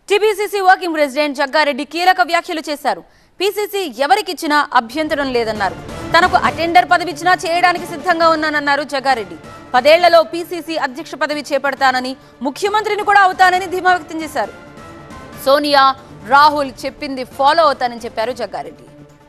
TPCC working president Jaggareddy కీలక వ్యాఖ్యలు చేశారు పీసీసీ ఎవరికిచ్చినా అభ్యంతరం లేదన్నారు తనకు అటెండర్ పదవి ఇచ్చినా చేయడానికి సిద్ధంగా ఉన్నానన్నారు జగ్గారెడ్డి పదేళ్లలో పీసీసీ అధ్యక్ష పదవి చేపడతానని ముఖ్యమంత్రిని కూడా అవుతానని ధీమా వ్యక్తం చేశారు సోనియా రాహుల్ చెప్పింది ఫాలో అవుతానని చెప్పారు జగ్గారెడ్డి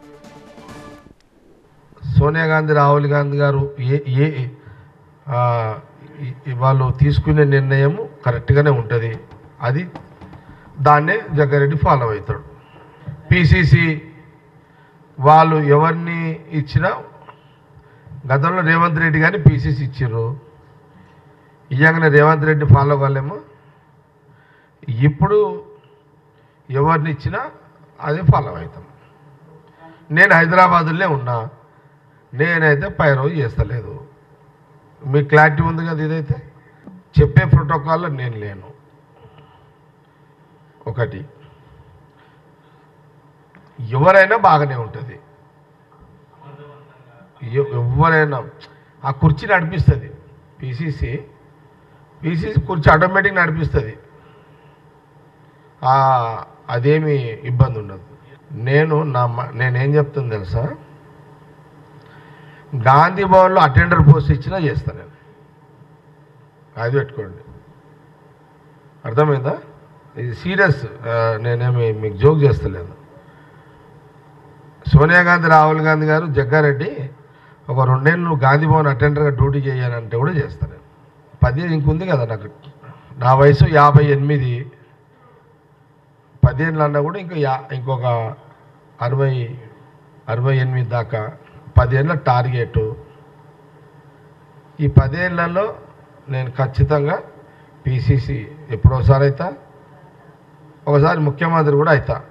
సోనియా గాంధీ రాహుల్ గాంధీ గారు ఏ ఏ ఆ, ఈ- ఈ వాళ్ళు తీసుకునే నిర్ణయం కరెక్ట్గానే ఉంటుంది అది దాన్నే జగ్గారెడ్డి ఫాలో అవుతాడు పిసిసి వాళ్ళు ఎవరిని ఇచ్చినా గతంలో రేవంత్ రెడ్డి కానీ పిసిసి ఇచ్చారు ఇయ్యంగానే రేవంత్ రెడ్డి ఫాలో కాలేమో ఇప్పుడు ఎవరిని ఇచ్చినా అదే ఫాలో అవుతాం నేను హైదరాబాదులోనే ఉన్నా నేనైతే పై రోజు చేస్తలేదు మీకు క్లారిటీ ఉంది కదా ఇదైతే చెప్పే ప్రోటోకాల్లో నేను లేను ఒకటి ఎవరైనా బాగానే ఉంటుంది ఎ- ఎవరైనా ఆ కుర్చీ నడిపిస్తుంది పీసీసీ పీసీసీ కుర్చీ ఆటోమేటిక్ నడిపిస్తుంది ఆ- అదేమి ఇబ్బంది ఉండదు నేను నా మ- నేనేం చెప్తుంది తెలుసా గాంధీ భవన్లో అటెండర్ పోస్ట్ ఇచ్చినా చేస్తాను నేను అది పెట్టుకోండి అర్థమైందా ఇది సీరియస్ ఆ, నేనేమి మీకు జోక్ చేస్తలేదు సోనియా గాంధీ రాహుల్ గాంధీ గారు జగ్గారెడ్డి ఒక రెండేళ్ళు నువ్వు గాంధీ భవన్ అటెండర్గా డ్యూటీ చేయాలంటే కూడా చేస్తాను నేను పదిహేను ఇంకుంది కదా నాకు నా వయసు యాభై ఎనిమిది పదిహేనులు అన్నా కూడా ఇంకా యా ఇంకొక అరవై అరవై ఎనిమిది దాకా పదేళ్ళ టార్గెట్ ఈ పదేళ్లలో నేను ఖచ్చితంగా పిసిసి ఎప్పుడోసారి అవుతా ఒకసారి ముఖ్యమంత్రి కూడా అవుతా